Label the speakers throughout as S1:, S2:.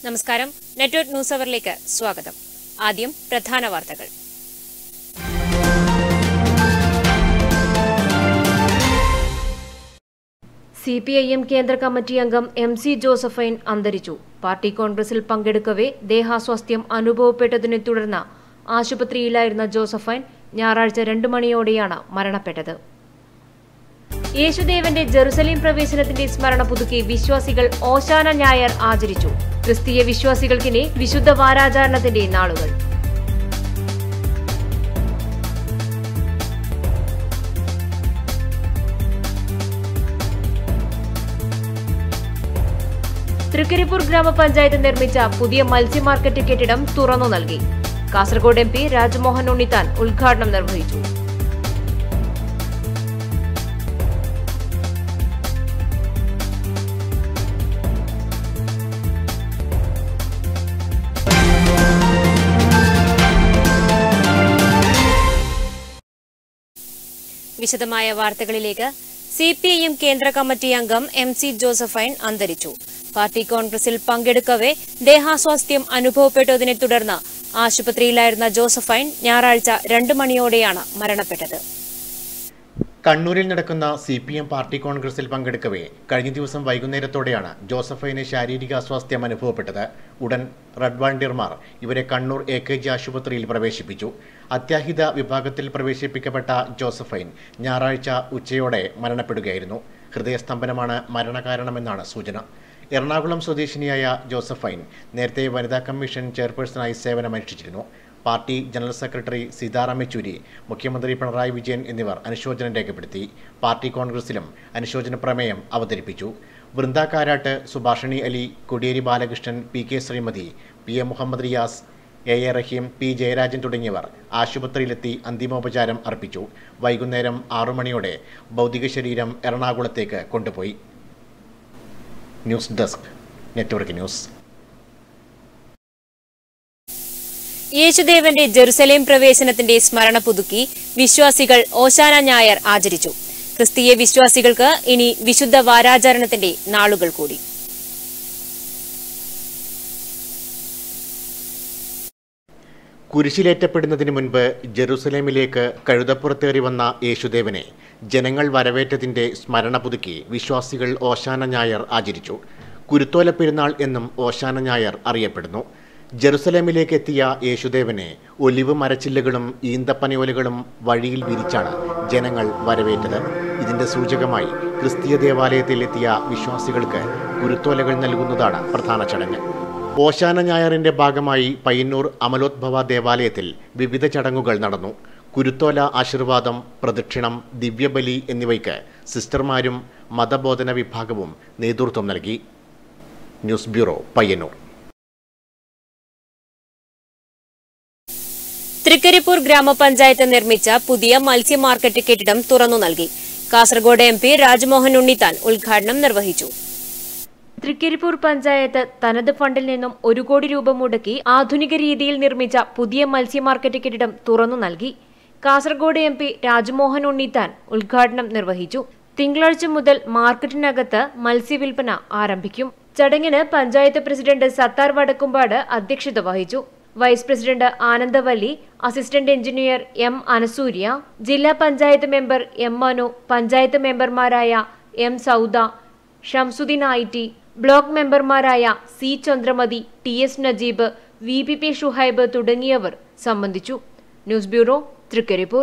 S1: നമസ്കാരം network news അവറിലേക്ക് സ്വാഗതം ആദ്യം പ്രധാന വാർത്തകൾ
S2: സി പി ഐ എം കേന്ദ്ര കമ്മിറ്റി അംഗം എം സി ജോസഫൈൻ അന്തരിച്ചു പാർട്ടി കോൺഗ്രസിൽ പങ്കെടുക്കവെ ദേഹാസ്വാസ്ഥ്യം അനുഭവപ്പെട്ടതിനെ തുടർന്ന് ആശുപത്രിയിലായിരുന്ന ജോസഫൈൻ ഞായറാഴ്ച രണ്ടു മണിയോടെയാണ് മരണപ്പെട്ടത് യേശുദേവന്റെ ജെറുസലേം പ്രവേശനത്തിന്റെ സ്മരണ പുതുക്കി വിശ്വാസികൾ ഓശാന ഞായർ ആചരിച്ചു ക്രിസ്തീയ വിശ്വാസികൾക്കിനി വിശുദ്ധ വാരാചരണത്തിന്റെ നാളുകൾ തൃക്കരിപ്പൂർ ഗ്രാമപഞ്ചായത്ത് നിർമ്മിച്ച പുതിയ മത്സ്യ മാർക്കറ്റ് കെട്ടിടം തുറന്നു നൽകി കാസർഗോഡ് എം പി രാജ്മോഹൻ ഉണ്ണിത്താൻ ഉദ്ഘാടനം നിർവഹിച്ചു
S1: വിശദമായ വാർത്തകളിലേക്ക് സി പി ഐ എം കേന്ദ്ര കമ്മിറ്റി അംഗം എം സി ജോസഫൈൻ അന്തരിച്ചു പാർട്ടി കോൺഗ്രസിൽ പങ്കെടുക്കവെ ദേഹാസ്വാസ്ഥ്യം അനുഭവപ്പെട്ടതിനെ തുടർന്ന് ആശുപത്രിയിലായിരുന്ന ജോസഫൈൻ ഞായറാഴ്ച രണ്ടു മണിയോടെയാണ് മരണപ്പെട്ടത്
S3: കണ്ണൂരിൽ നടക്കുന്ന സി പി എം പാർട്ടി കോൺഗ്രസിൽ പങ്കെടുക്കവേ കഴിഞ്ഞ ദിവസം വൈകുന്നേരത്തോടെയാണ് ജോസഫൈന് ശാരീരിക അസ്വാസ്ഥ്യം അനുഭവപ്പെട്ടത് ഉടൻ റെഡ് വാണ്ടിയർമാർ ഇവരെ കണ്ണൂർ എ കെ ജി ആശുപത്രിയിൽ പ്രവേശിപ്പിച്ചു അത്യാഹിത വിഭാഗത്തിൽ പ്രവേശിപ്പിക്കപ്പെട്ട ജോസഫൈൻ ഞായറാഴ്ച ഉച്ചയോടെ മരണപ്പെടുകയായിരുന്നു ഹൃദയസ്തംഭനമാണ് മരണകാരണമെന്നാണ് സൂചന എറണാകുളം സ്വദേശിനിയായ ജോസഫൈൻ നേരത്തെ വനിതാ കമ്മീഷൻ ചെയർപേഴ്സണായി സേവനമനുഷ്ഠിച്ചിരുന്നു party general secretary Sitaram Yechury മുഖ്യമന്ത്രി പിണറായി വിജയൻ എന്നിവർ അനുശോചനം രേഖപ്പെടുത്തി പാർട്ടി കോൺഗ്രസിലും അനുശോചന പ്രമേയം അവതരിപ്പിച്ചു Brinda Karat Subhashini Ali Kodiyeri Balakrishnan P K Sreemathi P A Muhammad Riyas A A Rahim P Jayarajan തുടങ്ങിയവർ ആശുപത്രിയിലെത്തി അന്തിമോപചാരം അർപ്പിച്ചു വൈകുന്നേരം ആറു മണിയോടെ ഭൗതിക ശരീരം എറണാകുളത്തേക്ക് കൊണ്ടുപോയി ന്യൂസ് ഡെസ്ക് നെറ്റ്വർക്ക് ന്യൂസ്
S1: യേശുദേവന്റെ ജെറുസലേം പ്രവേശനത്തിന്റെ സ്മരണ പുതുക്കി വിശ്വാസികൾ ഓശാന ഞായർ ആചരിച്ചു ക്രിസ്തീയ വിശ്വാസികൾക്ക് ഇനി വിശുദ്ധ വാരാചരണത്തിന്റെ നാളുകൾ കൂടി
S3: കുരിശിലേറ്റപ്പെടുന്നതിന് മുൻപ് ജെറുസലേമിലേക്ക് കഴുതപ്പുറത്തേറി വന്ന യേശുദേവനെ ജനങ്ങൾ വരവേറ്റതിന്റെ സ്മരണ പുതുക്കി വിശ്വാസികൾ ഓശാന ഞായർ ആചരിച്ചു കുരുത്തോല പെരുന്നാൾ എന്നും ഓശാന ഞായർ അറിയപ്പെടുന്നു ജെറുസലേമിലേക്ക് എത്തിയ യേശുദേവനെ ഒലിവ് മരച്ചില്ലകളും ഈന്തപ്പനയോലകളും വഴിയിൽ വിരിച്ചാണ് ജനങ്ങൾ വരവേറ്റത് ഇതിന്റെ സൂചകമായി ക്രിസ്തീയ ദേവാലയത്തിൽ എത്തിയ വിശ്വാസികൾക്ക് കുരുത്തോലകൾ നൽകുന്നതാണ് പ്രധാന ചടങ്ങ് ഓശാന ഞായറിന്റെ ഭാഗമായി പയ്യന്നൂർ അമലോദ്ഭവ ദേവാലയത്തിൽ വിവിധ ചടങ്ങുകൾ നടന്നു കുരുത്തോല ആശീർവാദം പ്രദക്ഷിണം ദിവ്യബലി എന്നിവയ്ക്ക് സിസ്റ്റർമാരും മതബോധന വിഭാഗവും നേതൃത്വം നൽകി ന്യൂസ് ബ്യൂറോ പയ്യന്നൂർ
S1: തൃക്കരിപ്പൂർ ഗ്രാമപഞ്ചായത്ത് നിർമ്മിച്ച പുതിയ മത്സ്യ മാർക്കറ്റ് കെട്ടിടം തുറന്നു നൽകി കാസർഗോഡ് എം പി രാജ്മോഹൻ ഉണ്ണിത്താൻ ഉദ്ഘാടനം നിർവഹിച്ചു
S2: തൃക്കരിപ്പൂർ പഞ്ചായത്ത് തനത് ഫണ്ടിൽ നിന്നും ഒരു കോടി രൂപ മുടക്കി ആധുനിക രീതിയിൽ നിർമ്മിച്ച പുതിയ മത്സ്യ മാർക്കറ്റ് കെട്ടിടം തുറന്നു നൽകി കാസർഗോഡ് എം പി രാജ്മോഹൻ ഉണ്ണിത്താൻ ഉദ്ഘാടനം നിർവഹിച്ചു തിങ്കളാഴ്ച മുതൽ മാർക്കറ്റിനകത്ത് മത്സ്യവിൽപ്പന ആരംഭിക്കും ചടങ്ങിന് പഞ്ചായത്ത് പ്രസിഡന്റ് സത്താർ വടക്കുംപാട് അധ്യക്ഷത വഹിച്ചു vice president Anandavalli assistant engineer M Anasurya ജില്ലാ പഞ്ചായത്ത് മെമ്പർ എം മനു പഞ്ചായത്ത് മെമ്പർമാരായ M Sauda Shamsuddin I T block മെമ്പർമാരായ C Chandramathi T S Najeeb V P P Shuhaib തുടങ്ങിയവർ സംബന്ധിച്ചു ന്യൂസ് ബ്യൂറോ തൃക്കരിപ്പൂർ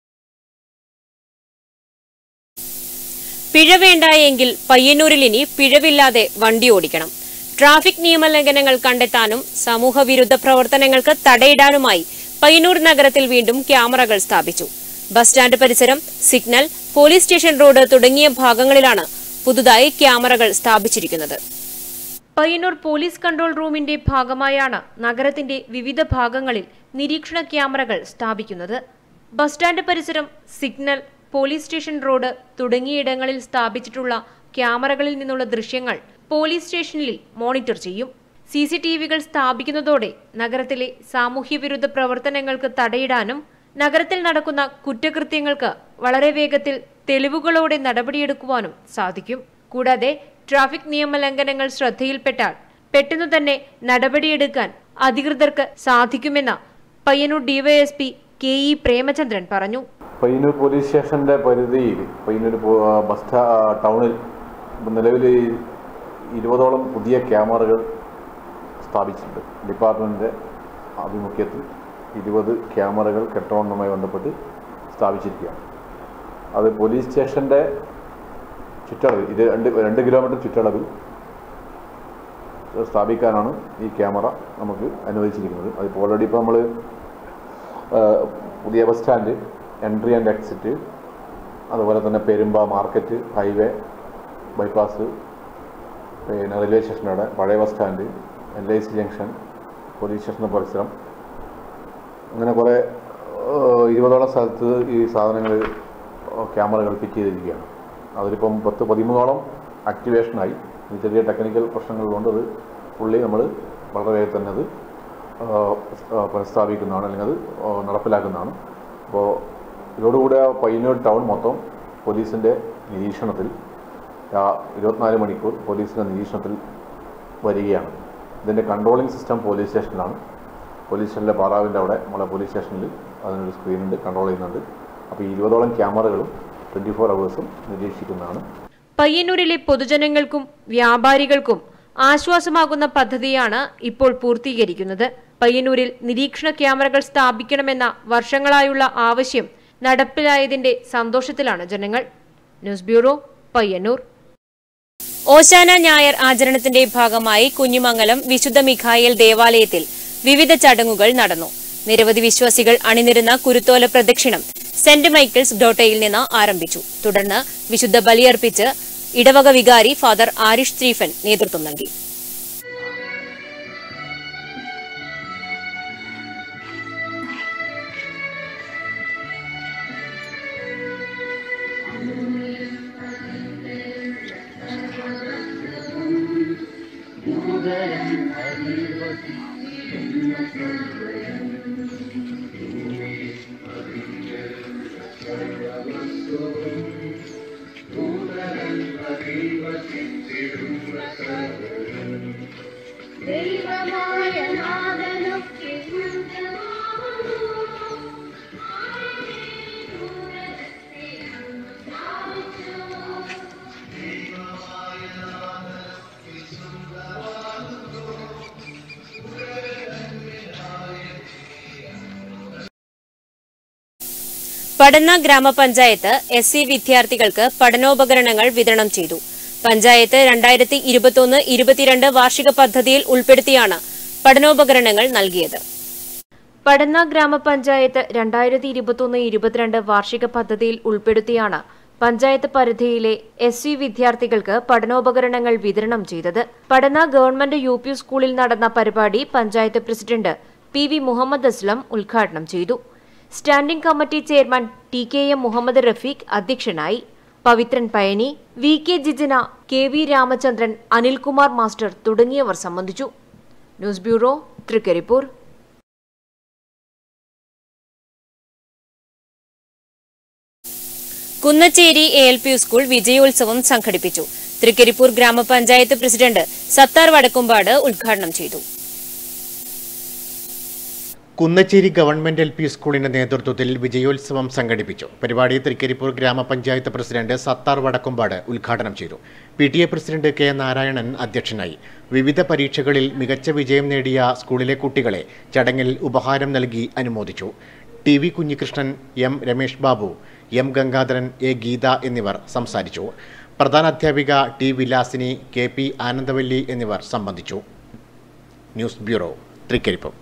S1: പിഴ വേണ്ട എങ്കിൽ പയ്യന്നൂരിൽ ഇനി പിഴവില്ലാതെ വണ്ടി ഓടിക്കണം ട്രാഫിക് നിയമലംഘനങ്ങൾ കണ്ടെത്താനും സമൂഹവിരുദ്ധ പ്രവർത്തനങ്ങൾക്ക് തടയിടാനുമായി പയ്യന്നൂർ നഗരത്തിൽ വീണ്ടും ക്യാമറകൾ സ്ഥാപിച്ചു ബസ് സ്റ്റാൻഡ് പരിസരം സിഗ്നൽ പോലീസ് സ്റ്റേഷൻ റോഡ് തുടങ്ങിയ ഭാഗങ്ങളിലാണ് പുതുതായി ക്യാമറകൾ സ്ഥാപിച്ചിരിക്കുന്നത്
S2: പയ്യന്നൂർ പോലീസ് കൺട്രോൾ റൂമിന്റെ ഭാഗമായാണ് നഗരത്തിന്റെ വിവിധ ഭാഗങ്ങളിൽ നിരീക്ഷണ ക്യാമറകൾ സ്ഥാപിക്കുന്നത് ബസ് സ്റ്റാൻഡ് പരിസരം സിഗ്നൽ പോലീസ് സ്റ്റേഷൻ റോഡ് തുടങ്ങിയിടങ്ങളിൽ സ്ഥാപിച്ചിട്ടുള്ള ക്യാമറകളിൽ നിന്നുള്ള ദൃശ്യങ്ങൾ പോലീസ് സ്റ്റേഷനിൽ മോണിറ്റർ ചെയ്യും സി സി ടി വികൾ സ്ഥാപിക്കുന്നതോടെ നഗരത്തിലെ സാമൂഹ്യവിരുദ്ധ പ്രവർത്തനങ്ങൾക്ക് തടയിടാനും നഗരത്തിൽ നടക്കുന്ന കുറ്റകൃത്യങ്ങൾക്ക് വളരെ വേഗത്തിൽ തെളിവുകളോടെ നടപടിയെടുക്കുവാനും സാധിക്കും കൂടാതെ ട്രാഫിക് നിയമലംഘനങ്ങൾ ശ്രദ്ധയിൽപ്പെട്ടാൽ പെട്ടെന്നു തന്നെ നടപടിയെടുക്കാൻ അധികൃതർക്ക് സാധിക്കുമെന്ന് Payyanur DYSP K E Premachandran പറഞ്ഞു
S4: പയ്യന്നൂർ പോലീസ് സ്റ്റേഷൻ്റെ പരിധിയിൽ പയ്യന്നൂർ പോ- ആ, ബസ് സ്റ്റാ ആ, ടൗണിൽ നിലവിൽ ഇരുപതോളം പുതിയ ക്യാമറകൾ സ്ഥാപിച്ചിട്ടുണ്ട് ഡിപ്പാർട്ട്മെൻറ്റിൻ്റെ ആഭിമുഖ്യത്തിൽ ഇരുപത് ക്യാമറകൾ കെട്ടോണുമായി ബന്ധപ്പെട്ട് സ്ഥാപിച്ചിരിക്കുകയാണ് അത് പോലീസ് സ്റ്റേഷൻ്റെ ചുറ്റളവിൽ ഇത് രണ്ട് രണ്ട് കിലോമീറ്റർ ചുറ്റളവിൽ സ്ഥാപിക്കാനാണ് ഈ ക്യാമറ നമുക്ക് അനുവദിച്ചിരിക്കുന്നത് അതിപ്പോൾ ഓൾറെഡി ഇപ്പോൾ നമ്മൾ പുതിയ bus stand entry and exit അതുപോലെ തന്നെ പെരുമ്പ മാർക്കറ്റ് ഹൈവേ ബൈപ്പാസ് പിന്നെ റെയിൽവേ സ്റ്റേഷനോടെ പഴയ bus stand L I C junction police സ്റ്റേഷൻ്റെ പരിസരം അങ്ങനെ കുറേ ഏഹ്, ഇരുപതോളം സ്ഥലത്ത് ഈ സാധനങ്ങൾ ക്യാമറകൾ ഫിറ്റ് ചെയ്തിരിക്കുകയാണ് അതിലിപ്പം പത്ത് പതിമൂന്നോളം ആക്ടിവേഷനായി ഇത് ചെറിയ ടെക്നിക്കൽ പ്രശ്നങ്ങളുകൊണ്ട് അത് ഫുള്ളി നമ്മൾ വളരെ വേഗം തന്നെ അത് ഏഹ്, ഏഹ്, പുനഃസ്ഥാപിക്കുന്നതാണ് അല്ലെങ്കിൽ അത് ഏഹ്, നടപ്പിലാക്കുന്നതാണ് അപ്പോൾ ഇതോടുകൂടി ആ പയ്യന്നൂർ ടൗൺ മൊത്തം പോലീസിൻ്റെ നിരീക്ഷണത്തിൽ ആ ഇരുപത്തിനാല് മണിക്കൂർ പോലീസിൻ്റെ നിരീക്ഷണത്തിൽ വരികയാണ് ഇതിൻ്റെ കൺട്രോളിംഗ് സിസ്റ്റം പോലീസ് സ്റ്റേഷനിലാണ് പോലീസ് സ്റ്റേഷനിലെ പാറാവിൻ്റെ അവിടെ നമ്മളെ പോലീസ് സ്റ്റേഷനിൽ അതിനൊരു സ്ക്രീനുണ്ട് കൺട്രോൾ ചെയ്യുന്നുണ്ട് അപ്പോൾ ഈ ഇരുപതോളം ക്യാമറകളും ട്വൻറ്റി ഫോർ അവേഴ്സും നിരീക്ഷിക്കുന്നതാണ്
S2: പയ്യന്നൂരിലെ പൊതുജനങ്ങൾക്കും വ്യാപാരികൾക്കും ആശ്വാസമാകുന്ന പദ്ധതിയാണ് ഇപ്പോൾ പൂർത്തീകരിക്കുന്നത് പയ്യന്നൂരിൽ നിരീക്ഷണ ക്യാമറകൾ സ്ഥാപിക്കണമെന്ന വർഷങ്ങളായുള്ള ആവശ്യം നടപ്പിലായതിന്റെ സന്തോഷത്തിലാണ് ജനങ്ങൾ ന്യൂസ് ബ്യൂറോ പയ്യന്നൂർ
S1: ഓശാന ഞായർ ആചരണത്തിന്റെ ഭാഗമായി കുഞ്ഞിമംഗലം വിശുദ്ധ മിഖായേൽ ദേവാലയത്തിൽ വിവിധ ചടങ്ങുകൾ നടന്നു നിരവധി വിശ്വാസികൾ അണിനിരുന്ന കുരുത്തോല പ്രദക്ഷിണം സെന്റ് മൈക്കിൾസ് ഡോട്ടയിൽ നിന്ന് ആരംഭിച്ചു തുടർന്ന് വിശുദ്ധ ബലിയർപ്പിച്ച് ഇടവക വികാരി ഫാദർ ആരിഷ് സ്റ്റീഫൻ നേതൃത്വം നൽകി
S5: ദൈവമായ നാഥനൊക്കെ
S1: പടന്ന ഗ്രാമപഞ്ചായത്ത് എസ് സി വിദ്യാർത്ഥികൾക്ക് പഠനോപകരണങ്ങൾ വിതരണം ചെയ്തു പഞ്ചായത്ത് രണ്ടായിരത്തി ഇരുപത്തൊന്ന് ഇരുപത്തിരണ്ട് വാർഷിക പദ്ധതിയിൽ ഉൾപ്പെടുത്തിയാണ് പഠനോപകരണങ്ങൾ നൽകിയത്
S2: പടന്ന ഗ്രാമപഞ്ചായത്ത് രണ്ടായിരത്തി ഇരുപത്തൊന്ന് ഇരുപത്തിരണ്ട് വാർഷിക പദ്ധതിയിൽ ഉൾപ്പെടുത്തിയാണ് പഞ്ചായത്ത് പരിധിയിലെ എസ് സി വിദ്യാർത്ഥികൾക്ക് പഠനോപകരണങ്ങൾ വിതരണം ചെയ്തത് പടന്ന ഗവൺമെന്റ് യു പി സ്കൂളിൽ നടന്ന പരിപാടി panchayat president P V Muhammad Aslam ഉദ്ഘാടനം ചെയ്തു standing committee chairman T K M Muhammad Rafeeq അധ്യക്ഷനായി Pavithran Payani V K Jijana K V Ramachandran Anilkumar master തുടങ്ങിയവർ സംബന്ധിച്ചു news bureau Trikaripur
S1: Kunnacheri A L P school വിജയോത്സവം സംഘടിപ്പിച്ചു തൃക്കരിപ്പൂർ ഗ്രാമപഞ്ചായത്ത് പ്രസിഡന്റ് സത്താർ വടക്കുംപാട് ഉദ്ഘാടനം ചെയ്തു
S3: കുന്നച്ചേരി ഗവൺമെന്റ് എൽ പി സ്കൂളിന്റെ നേതൃത്വത്തിൽ വിജയോത്സവം സംഘടിപ്പിച്ചു പരിപാടി തൃക്കരിപ്പൂർ ഗ്രാമപഞ്ചായത്ത് പ്രസിഡന്റ് സത്താർ വടക്കുംപാട് ഉദ്ഘാടനം ചെയ്തു P T A president K Narayanan അധ്യക്ഷനായി വിവിധ പരീക്ഷകളിൽ മികച്ച വിജയം നേടിയ സ്കൂളിലെ കുട്ടികളെ ചടങ്ങിൽ ഉപഹാരം നൽകി അനുമോദിച്ചു T V Kunhikrishnan M Ramesh Babu M Gangadharan A Geetha എന്നിവർ സംസാരിച്ചു പ്രധാന അധ്യാപിക T Vilasini K P Anandavalli എന്നിവർ സംബന്ധിച്ചു news bureau Trikaripur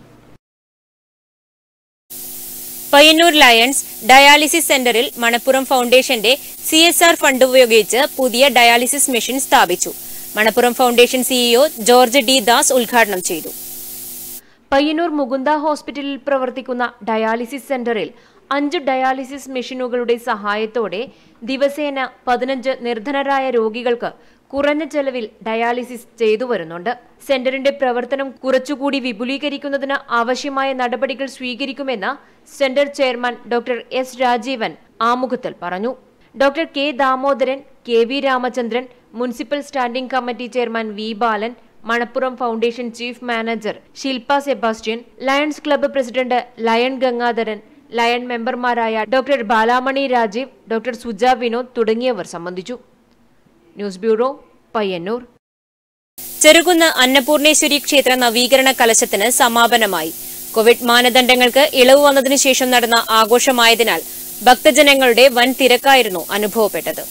S1: Payyanur lions dialysis സെന്ററിൽ മണപ്പുറം ഫൗണ്ടേഷന്റെ സി എസ് ആർ ഫണ്ട് ഉപയോഗിച്ച് പുതിയ ഡയാലിസിസ് മെഷീൻ സ്ഥാപിച്ചു Manappuram foundation CEO George D Das ഉദ്ഘാടനം ചെയ്തു
S2: പയ്യന്നൂർ മുകുന്ദ ഹോസ്പിറ്റലിൽ പ്രവർത്തിക്കുന്ന ഡയാലിസിസ് സെന്ററിൽ അഞ്ച് ഡയാലിസിസ് മെഷീനുകളുടെ സഹായത്തോടെ ദിവസേന പതിനഞ്ച് നിർധനരായ രോഗികൾക്ക് കുറഞ്ഞ ചെലവിൽ ഡയാലിസിസ് ചെയ്തു വരുന്നുണ്ട് സെന്ററിന്റെ പ്രവർത്തനം കുറച്ചുകൂടി വിപുലീകരിക്കുന്നതിന് ആവശ്യമായ നടപടികൾ സ്വീകരിക്കുമെന്ന് centre chairman doctor S Rajeevan ആമുഖത്തിൽ പറഞ്ഞു doctor K Damodaran K V Ramachandran municipal standing committee chairman V Balan Manappuram foundation chief manager Shilpa Sebastian lions club president lion Gangadharan lion മെമ്പർമാരായ ഡോക്ടർ ബാലാമണി രാജീവ് ഡോക്ടർ സുജ വിനോദ് തുടങ്ങിയവർ സംബന്ധിച്ചു ന്യൂസ് ബ്യൂറോ പയ്യന്നൂർ
S1: ചെറുകുന്ന് അന്നപൂർണേശ്വരി ക്ഷേത്ര നവീകരണ കലശത്തിന് സമാപനമായി കോവിഡ് മാനദണ്ഡങ്ങൾക്ക് ഇളവ് വന്നതിനു ശേഷം നടന്ന ആഘോഷമായതിനാൽ ഭക്തജനങ്ങളുടെ വൻ തിരക്കായിരുന്നു അനുഭവപ്പെട്ടത്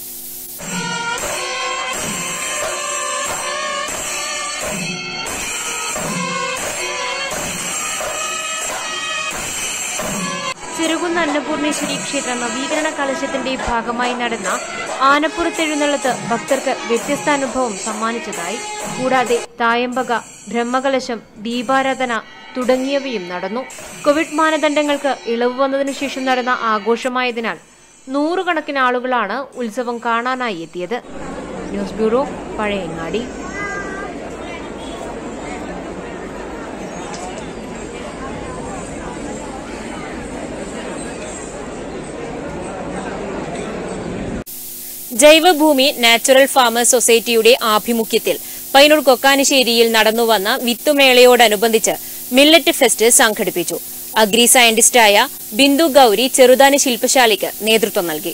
S2: ചെറുകുന്ന അന്നപൂർണേശ്വരി ക്ഷേത്ര നവീകരണ കലശത്തിന്റെ ഭാഗമായി നടന്ന ആനപ്പുറത്തെഴുന്നള്ളത്ത് ഭക്തർക്ക് വ്യത്യസ്ത അനുഭവം സമ്മാനിച്ചതായി കൂടാതെ തായമ്പക ബ്രഹ്മകലശം ദീപാരാധന തുടങ്ങിയവയും നടന്നു കോവിഡ് മാനദണ്ഡങ്ങൾക്ക് ഇളവ് വന്നതിനു ശേഷം നടന്ന ആഘോഷമായതിനാൽ നൂറുകണക്കിന് ആളുകളാണ് ഉത്സവം കാണാനായി എത്തിയത് news bureau Pazhayangadi
S1: Jaivabhoomi natural farmers സൊസൈറ്റിയുടെ ആഭിമുഖ്യത്തിൽ പൈനൂർ കൊക്കാനിശ്ശേരിയിൽ നടന്നുവന്ന വിത്തുമേളയോടനുബന്ധിച്ച് മില്ലറ്റ് ഫെസ്റ്റ് സംഘടിപ്പിച്ചു അഗ്രി സയന്റിസ്റ്റായ ബിന്ദു ഗൌരി ചെറുതാനി ശില്പശാലയ്ക്ക് നേതൃത്വം നൽകി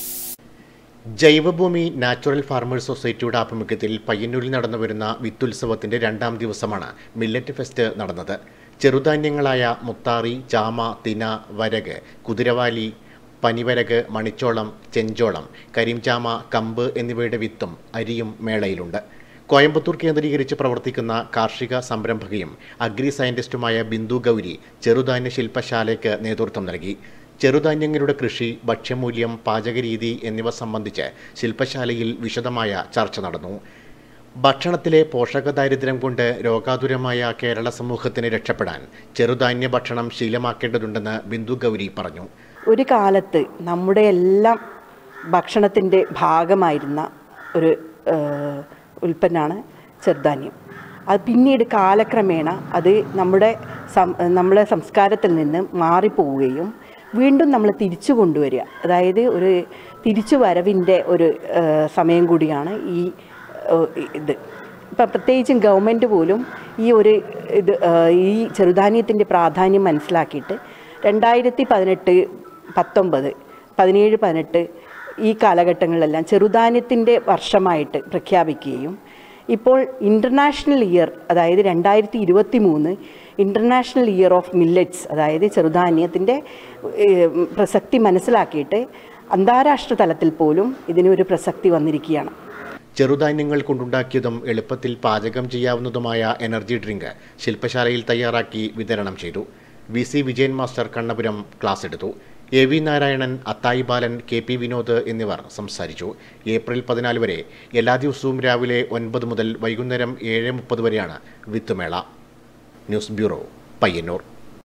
S3: ജൈവഭൂമി നാച്ചുറൽ ഫാർമേഴ്സ് സൊസൈറ്റിയുടെ ആഭിമുഖ്യത്തിൽ പയ്യന്നൂരിൽ നടന്നുവരുന്ന വിത്തുത്സവത്തിന്റെ രണ്ടാം ദിവസമാണ് മില്ലറ്റ് ഫെസ്റ്റ് നടന്നത് ചെറുധാന്യങ്ങളായ മുത്താറി ചാമ തിന വരക് കുതിരവാലി പനിവരക് മണിച്ചോളം ചെഞ്ചോളം കരിംചാമ കമ്പ് എന്നിവയുടെ വിത്തും അരിയും മേളയിലുണ്ട് കോയമ്പത്തൂർ കേന്ദ്രീകരിച്ച് പ്രവർത്തിക്കുന്ന കാർഷിക സംരംഭകയും അഗ്രി സയന്റിസ്റ്റുമായ ബിന്ദു ഗൗരി ചെറുധാന്യ ശില്പശാലയ്ക്ക് നേതൃത്വം നൽകി ചെറുധാന്യങ്ങളുടെ കൃഷി ഭക്ഷ്യമൂല്യം പാചകരീതി എന്നിവ സംബന്ധിച്ച് ശില്പശാലയിൽ വിശദമായ ചർച്ച നടന്നു ഭക്ഷണത്തിലെ പോഷകദാരിദ്ര്യം കൊണ്ട് രോഗാതുരമായ കേരള സമൂഹത്തിന് രക്ഷപ്പെടാൻ ചെറുധാന്യ ഭക്ഷണം ശീലമാക്കേണ്ടതുണ്ടെന്ന് ബിന്ദു ഗൗരി പറഞ്ഞു
S6: ഒരു കാലത്ത് നമ്മുടെ എല്ലാം ഭക്ഷണത്തിൻ്റെ ഭാഗമായിരുന്ന ഒരു ഉൽപ്പന്നമാണ് ചെറുധാന്യം അത് പിന്നീട് കാലക്രമേണ അത് നമ്മുടെ സം നമ്മുടെ സംസ്കാരത്തിൽ നിന്ന് മാറിപ്പോവുകയും വീണ്ടും നമ്മൾ തിരിച്ചു കൊണ്ടുവരിക അതായത് ഒരു തിരിച്ചു വരവിൻ്റെ ഒരു ആ, സമയം കൂടിയാണ് ഈ ആ, ഇത് ഇപ്പം പ്രത്യേകിച്ചും ഗവൺമെൻറ് പോലും ഈ ഒരു ഇത് ആ, ഈ ചെറുധാന്യത്തിൻ്റെ പ്രാധാന്യം മനസ്സിലാക്കിയിട്ട് രണ്ടായിരത്തി പതിനെട്ട് പത്തൊമ്പത് പതിനേഴ് പതിനെട്ട് ഈ കാലഘട്ടങ്ങളിലെല്ലാം ചെറുധാന്യത്തിൻ്റെ വർഷമായിട്ട് പ്രഖ്യാപിക്കുകയും ഇപ്പോൾ ഇൻ്റർനാഷണൽ ഇയർ അതായത് രണ്ടായിരത്തി ഇരുപത്തി മൂന്ന് ഇൻ്റർനാഷണൽ ഇയർ ഓഫ് മില്ലറ്റ്സ് അതായത് ചെറുധാന്യത്തിൻ്റെ ഏഹ്, പ്രസക്തി മനസ്സിലാക്കിയിട്ട് അന്താരാഷ്ട്ര തലത്തിൽ പോലും ഇതിനൊരു പ്രസക്തി വന്നിരിക്കുകയാണ്
S3: ചെറുധാന്യങ്ങൾ കൊണ്ടുണ്ടാക്കിയതും എളുപ്പത്തിൽ പാചകം ചെയ്യാവുന്നതുമായ എനർജി ഡ്രിങ്ക് ശില്പശാലയിൽ തയ്യാറാക്കി വിതരണം ചെയ്തു V C Vijayan master Kannapuram class എടുത്തു A V Narayanan Athayi Balan K P Vinod എന്നിവർ സംസാരിച്ചു ഏപ്രിൽ പതിനാല് വരെ എല്ലാ ദിവസവും രാവിലെ ഒൻപത് മുതൽ വൈകുന്നേരം ഏഴ് മുപ്പത് വരെയാണ് വിത്തുമേള ന്യൂസ് ബ്യൂറോ പയ്യന്നൂർ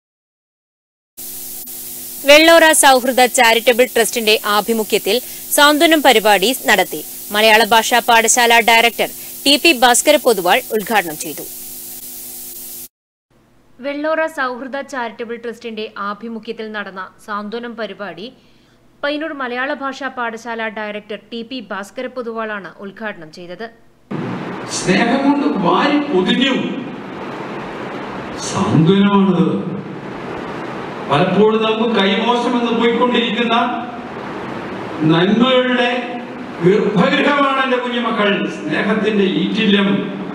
S1: വെള്ളോറ സൗഹൃദ ചാരിറ്റബിൾ ട്രസ്റ്റിന്റെ ആഭിമുഖ്യത്തിൽ സാന്ത്വനം പരിപാടി നടത്തി Malayala Bhasha Padashala director T P Bhaskara Poduval ഉദ്ഘാടനം ചെയ്തു
S2: വെള്ളോറ സൗഹൃദ ചാരിറ്റബിൾ ട്രസ്റ്റിന്റെ ആഭിമുഖ്യത്തിൽ നടന്ന സാന്ത്വനം പരിപാടി Payyanur Malayala Bhasha Padashala director T P Bhaskara പൊതുവാളാണ് ഉദ്ഘാടനം ചെയ്തത്
S7: സ്നേഹം കൊണ്ട് വാരി പൊതിഞ്ഞു സാന്ത്വനമാണത് പലപ്പോഴും നമുക്ക് കൈമോശമെന്ന് പോയിക്കൊണ്ടിരിക്കുന്ന നന്മകളുടെ ഗർഭഗൃഹമാണ് എൻ്റെ കുഞ്ഞുമക്കൾ സ്നേഹത്തിന്റെ ഈറ്റില്യം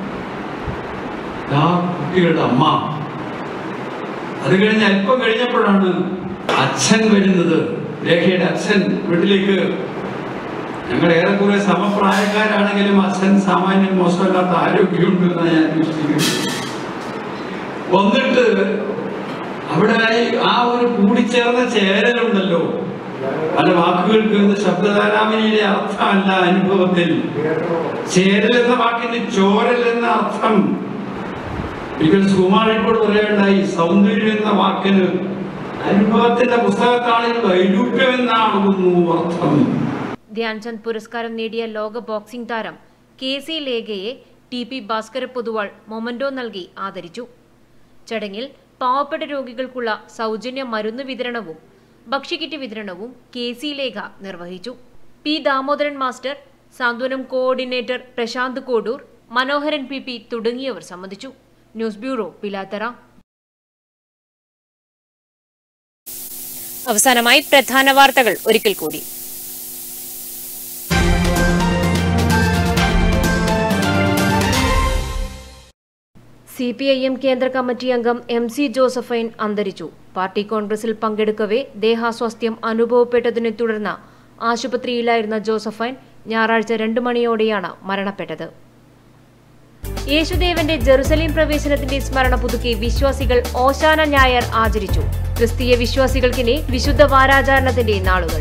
S7: ആ കുട്ടികളുടെ അമ്മ അത് കഴിഞ്ഞ് അല്പം കഴിഞ്ഞപ്പോഴാണ് അച്ഛൻ വരുന്നത് രേഖയുടെ അച്ഛൻ വീട്ടിലേക്ക് ഞങ്ങൾ ഏറെക്കുറെ സമപ്രായക്കാരാണെങ്കിലും അച്ഛൻ സാമാന്യം മോശമല്ലാത്ത ആരോഗ്യമുണ്ടെന്നാണ് ഞാൻ വിശ്വസിക്കുന്നത് വന്നിട്ട് അവിടെ ആ ഒരു കൂടിച്ചേർന്ന ചേരലുണ്ടല്ലോ പല വാക്കുകൾക്ക് ഇത് ശബ്ദധാരാമനിയുടെ അർത്ഥമല്ല അനുഭവത്തിൽ ചേരൽ എന്ന വാക്കിന് ചോരൽ എന്ന അർത്ഥം ഒരിക്കൽ സുകുമാർ ഇപ്പോൾ പറയുണ്ടായി സൗന്ദര്യം എന്ന വാക്കിന് അനുഭവത്തിന്റെ പുസ്തകത്താളിൽ വൈരൂപ്യം എന്നാകുന്നു അർത്ഥം
S2: ധ്യാൻചന്ദ് പുരസ്കാരം നേടിയ ലോക ബോക്സിംഗ് താരം കെ സി ലേഖയെ T P Bhaskara Poduval memento നൽകി ആദരിച്ചു ചടങ്ങിൽ പാവപ്പെട്ട രോഗികൾക്കുള്ള സൗജന്യ മരുന്ന് വിതരണവും ഭക്ഷ്യക്കിറ്റ് വിതരണവും കെ സി ലേഖ നിർവഹിച്ചു പി ദാമോദരൻ മാസ്റ്റർ സാന്ത്വനം coordinator Prashanth Kodur Manoharan P P തുടങ്ങിയവർ സംബന്ധിച്ചു ന്യൂസ് ബ്യൂറോ പിലാത്തറ
S1: അവസാനമായി പ്രധാന വാർത്തകൾ ഒരിക്കൽ കൂടി
S2: സി പി ഐ എം കേന്ദ്ര കമ്മിറ്റി അംഗം എം സി ജോസഫൈൻ അന്തരിച്ചു പാർട്ടി കോൺഗ്രസിൽ പങ്കെടുക്കവേ ദേഹാസ്വാസ്ഥ്യം അനുഭവപ്പെട്ടതിനെ തുടർന്ന് ആശുപത്രിയിലായിരുന്ന ജോസഫൈൻ ഞായറാഴ്ച രണ്ടു മണിയോടെയാണ് മരണപ്പെട്ടത് യേശുദേവന്റെ ജെറുസലേം പ്രവേശനത്തിന്റെ സ്മരണ പുതുക്കി വിശ്വാസികൾ ഓശാന ഞായർ ആചരിച്ചു ക്രിസ്തീയ വിശ്വാസികൾക്കിനി വിശുദ്ധ വാരാചരണത്തിന്റെ നാളുകൾ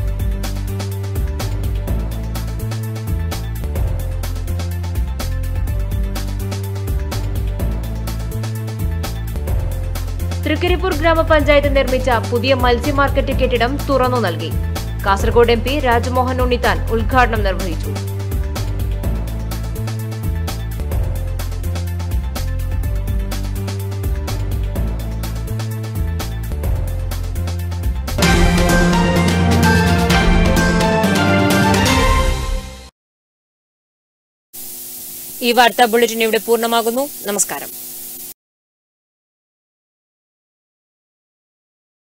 S2: തൃക്കരിപ്പൂർ ഗ്രാമപഞ്ചായത്ത് നിർമ്മിച്ച പുതിയ മത്സ്യ മാർക്കറ്റ് കെട്ടിടം തുറന്നു നൽകി കാസർഗോഡ് എം പി രാജ്മോഹൻ ഉണ്ണിത്താൻ ഉദ്ഘാടനം നിർവഹിച്ചു
S1: ഈ വാർത്താ ബുള്ളറ്റിൻ ഇവിടെ പൂർണ്ണമാകുന്നു നമസ്കാരം